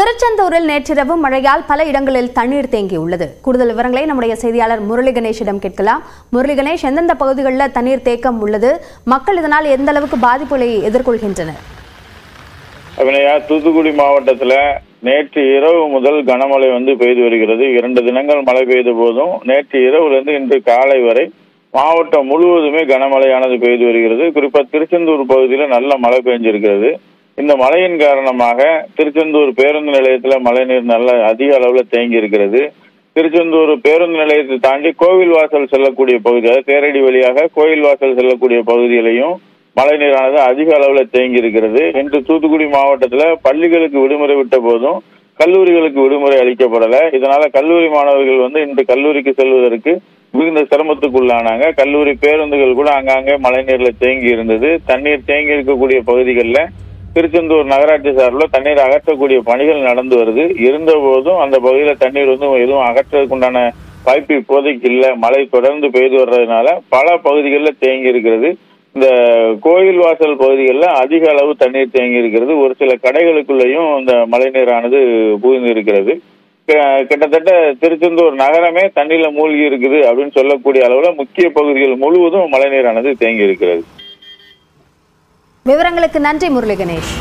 திருச்செந்தூரில் நேற்றிரவு மழையால் பல இடங்களில் தண்ணீர் தேங்கியுள்ளது கூடுதல் விவரங்களை நம்முடைய செய்தியாளர் முரளி கணேஷிடம் கேட்கலாம் முரளி கணேஷ் எந்தெந்த பகுதிகளில் தண்ணீர் தேக்கம் உள்ளது மக்கள் இதனால் எந்த அளவுக்கு பாதிப்புகளை எதிர்கொள்கின்றனர் அபிநயா தூத்துக்குடி மாவட்டத்துல நேற்று இரவு முதல் கனமழை வந்து பெய்து வருகிறது இரண்டு தினங்கள் மழை பெய்த போதும் நேற்று இரவுல இருந்து இன்று காலை வரை மாவட்டம் முழுவதுமே கனமழையானது பெய்து வருகிறது குறிப்பா திருச்செந்தூர் பகுதியில நல்ல மழை பெய்ஞ்சிருக்கிறது இந்த மழையின் காரணமாக திருச்செந்தூர் பேருந்து நிலையத்துல மழைநீர் நல்ல அதிக அளவுல தேங்கி இருக்கிறது திருச்செந்தூர் பேருந்து நிலையத்தை தாண்டி கோவில் வாசல் செல்லக்கூடிய பகுதி அதாவது தேரடி வழியாக கோவில் வாசல் செல்லக்கூடிய பகுதியிலையும் மழைநீரானது அதிக அளவுல தேங்கி இருக்கிறது இன்று தூத்துக்குடி மாவட்டத்துல பள்ளிகளுக்கு விடுமுறை விட்ட போதும் கல்லூரிகளுக்கு விடுமுறை அளிக்கப்படல இதனால கல்லூரி மாணவர்கள் வந்து இன்று கல்லூரிக்கு செல்வதற்கு மிகுந்த சிரமத்துக்குள்ளானாங்க கல்லூரி பேருந்துகள் கூட அங்கங்கே மழைநீர்ல தேங்கி இருந்தது தண்ணீர் தேங்கி இருக்கக்கூடிய பகுதிகளில் திருச்செந்தூர் நகராட்சி சார்பில் தண்ணீர் அகற்றக்கூடிய பணிகள் நடந்து வருது இருந்த போதும் அந்த பகுதியில் தண்ணீர் வந்து எதுவும் அகற்றுறதுக்குண்டான வாய்ப்பு இப்போதைக்கு இல்லை மழை தொடர்ந்து பெய்து வர்றதுனால பல பகுதிகளில் தேங்கி இருக்கிறது இந்த கோயில் வாசல் பகுதிகளில் அதிக அளவு தண்ணீர் தேங்கி இருக்கிறது ஒரு சில கடைகளுக்குள்ளேயும் இந்த மழைநீரானது புகுந்து இருக்கிறது க- கிட்டத்தட்ட திருச்செந்தூர் நகரமே தண்ணியில மூழ்கி இருக்குது அப்படின்னு சொல்லக்கூடிய அளவுல முக்கிய பகுதிகள் முழுவதும் மழைநீரானது தேங்கி இருக்கிறது விவரங்களுக்கு நன்றி முரளி கணேஷ்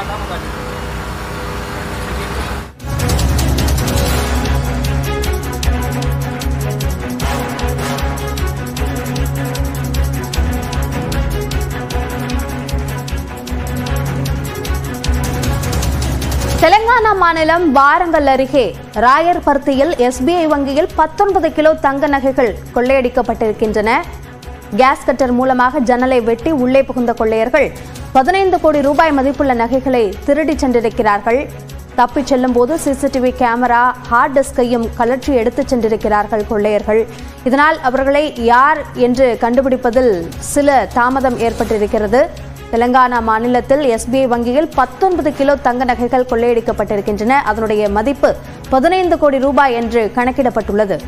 தெலங்கானா மாநிலம் வாரங்கல் அருகே ராயர்பர்த்தியில் எஸ்பிஐ வங்கியில் பத்தொன்பது கிலோ தங்க நகைகள் கொள்ளையடிக்கப்பட்டிருக்கின்றன கேஸ் கட்டர் மூலமாக ஜன்னலை வெட்டி உள்ளே புகுந்த கொள்ளையர்கள் பதினைந்து கோடி ரூபாய் மதிப்புள்ள நகைகளை திருடிச் சென்றிருக்கிறார்கள் தப்பிச் செல்லும் போது சிசிடிவி கேமரா ஹார்ட் டிஸ்கையும் கலற்றி எடுத்துச் சென்றிருக்கிறார்கள் கொள்ளையர்கள் இதனால் அவர்களை யார் என்று கண்டுபிடிப்பதில் சில தாமதம் ஏற்பட்டிருக்கிறது தெலங்கானா மாநிலத்தில் எஸ்பிஐ வங்கியில் பத்தொன்பது கிலோ தங்க நகைகள் கொள்ளையடிக்கப்பட்டிருக்கின்றன அதனுடைய மதிப்பு பதினைந்து கோடி ரூபாய் என்று கணக்கிடப்பட்டுள்ளது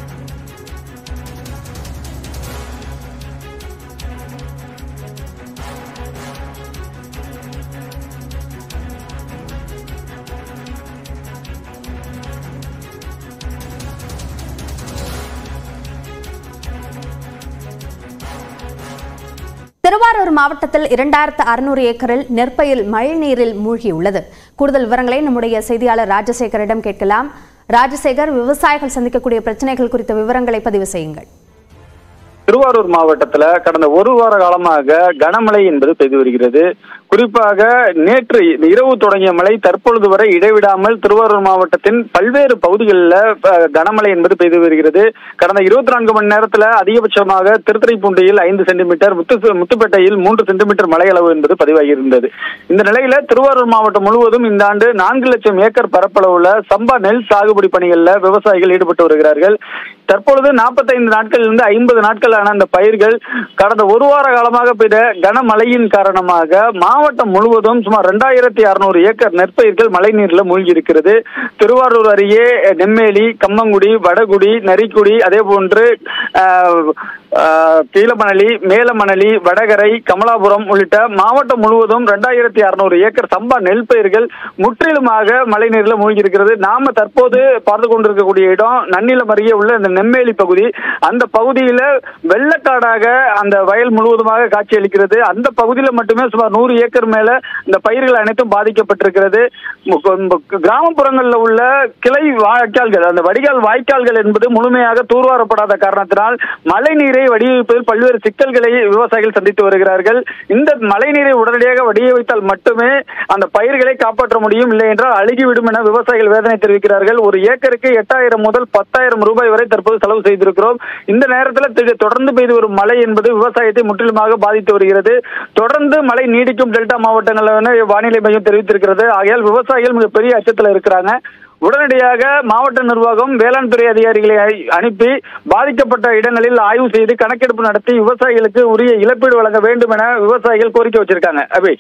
திருவாரூர் மாவட்டத்தில் இரண்டாயிரத்து அறுநூறு ஏக்கரில் நெற்பயிர் மழைநீரில் மூழ்கியுள்ளது கூடுதல் விவரங்களை நம்முடைய செய்தியாளர் ராஜசேகரிடம் கேட்கலாம் ராஜசேகர் விவசாயிகள் சந்திக்கக்கூடிய பிரச்சனைகள் குறித்த விவரங்களை பதிவு செய்யுங்கள் திருவாரூர் மாவட்டத்துல கடந்த ஒரு வார காலமாக கனமழை என்பது பெய்து வருகிறது குறிப்பாக நேற்று இரவு தொடங்கிய மழை தற்பொழுது வரை இடைவிடாமல் திருவாரூர் மாவட்டத்தின் பல்வேறு பகுதிகளில் அஹ், கனமழை என்பது பெய்து வருகிறது கடந்த இருபத்தி நான்கு மணி நேரத்துல அதிகபட்சமாக திருத்துறைப்பூண்டியில் ஐந்து சென்டிமீட்டர் முத்து முத்துப்பேட்டையில் மூன்று சென்டிமீட்டர் மழை அளவு என்பது பதிவாகி இருந்தது இந்த நிலையில திருவாரூர் மாவட்டம் முழுவதும் இந்த ஆண்டு நான்கு லட்சம் ஏக்கர் பரப்பளவுல சம்பா நெல் சாகுபடி பணிகளில் விவசாயிகள் ஈடுபட்டு வருகிறார்கள் தற்பொழுது நாற்பத்தைந்து நாட்களிலிருந்து ஐம்பது நாட்களான அந்த பயிர்கள் கடந்த ஒரு வார காலமாக பெய்த கனமழையின் காரணமாக மாவட்டம் முழுவதும் சுமார் ரெண்டாயிரத்தி அறுநூறு ஏக்கர் நெற்பயிர்கள் மழைநீர்ல மூழ்கி இருக்கிறது திருவாரூர் அருகே நெம்மேலி கம்மங்குடி வடகுடி நரிக்குடி அதே போன்று ஆஹ், ஆஹ், கீழமணலி மேலமணலி வடகரை கமலாபுரம் உள்ளிட்ட மாவட்டம் முழுவதும் ரெண்டாயிரத்தி அறுநூறு ஏக்கர் சம்பா நெல் பயிர்கள் முற்றிலுமாக மழைநீர்ல மூழ்கி இருக்கிறது நாம தற்போது பார்த்து கொண்டிருக்கக்கூடிய இடம் நன்னிலம் அருகே உள்ள இந்த நெம்மேலி பகுதி அந்த பகுதியில வெள்ளக்காடாக அந்த வயல் முழுவதுமாக காட்சியளிக்கிறது அந்த பகுதியில மட்டுமே சுமார் நூறு ஏக்கர் மேல இந்த பயிர்கள் அனைத்தும் பாதிக்கப்பட்டிருக்கிறது மு- மு- கிராமப்புறங்களில் உள்ள கிளை வாய்க்கால்கள் அந்த வடிகால் வாய்க்கால்கள் என்பது முழுமையாக தூர்வாரப்படாத காரணத்தினால் மழை நீரை வடிவமைப்பதில் பல்வேறு சிக்கல்களை விவசாயிகள் சந்தித்து வருகிறார்கள் இந்த மழை நீரை உடனடியாக வடிய வைத்தால் மட்டுமே அந்த பயிர்களை காப்பாற்ற முடியும் இல்லை என்றால் அழுகிவிடும் என விவசாயிகள் வேதனை தெரிவிக்கிறார்கள் ஒரு ஏக்கருக்கு எட்டாயிரம் முதல் பத்தாயிரம் ரூபாய் வரை தற்போது செலவு செய்திருக்கிறோம் இந்த நேரத்தில் திடு- தொடர்ந்து பெய்து வரும் மழை என்பது விவசாயத்தை முற்றிலுமாக பாதித்து வருகிறது தொடர்ந்து மழை நீடிக்கும் டெல்டா மாவட்டங்கள் என வானிலை மையம் தெரிவித்திருக்கிறது ஆகையால் விவசாயிகள் மிகப்பெரிய அச்சத்தில் இருக்கிறாங்க உடனடியாக மாவட்ட நிர்வாகம் வேளாண் துறை அதிகாரிகளை அ- அனுப்பி பாதிக்கப்பட்ட இடங்களில் ஆய்வு செய்து கணக்கெடுப்பு நடத்தி விவசாயிகளுக்கு உரிய இழப்பீடு வழங்க வேண்டும் என விவசாயிகள் கோரிக்கை வச்சிருக்காங்க அபி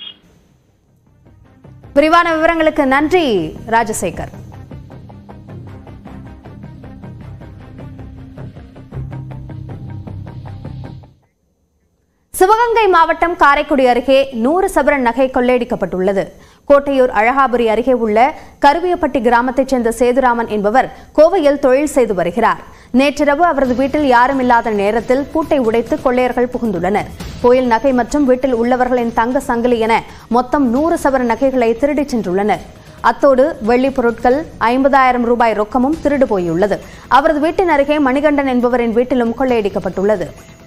விரிவான விவரங்களுக்கு நன்றி ராஜசேகர் சிவகங்கை மாவட்டம் காரைக்குடி அருகே நூறு சவரன் நகை கொள்ளையடிக்கப்பட்டுள்ளது கோட்டையூர் அழகாபுரி அருகே உள்ள கருவியப்பட்டி கிராமத்தைச் சேர்ந்த சேதுராமன் என்பவர் கோவையில் தொழில் செய்து வருகிறார் நேற்றிரவு அவரது வீட்டில் யாரும் இல்லாத நேரத்தில் பூட்டை உடைத்து கொள்ளையர்கள் புகுந்துள்ளனர் கோயில் நகை மற்றும் வீட்டில் உள்ளவர்களின் தங்க சங்கிலி என மொத்தம் நூறு சவர நகைகளை திருடிச் சென்றுள்ளனர் அத்தோடு வெள்ளி பொருட்கள் ஐம்பதாயிரம் ரூபாய் ரொக்கமும் திருடு போயுள்ளது அவரது வீட்டின் அருகே மணிகண்டன் என்பவரின் வீட்டிலும் கொள்ளையடிக்கப்பட்டுள்ளது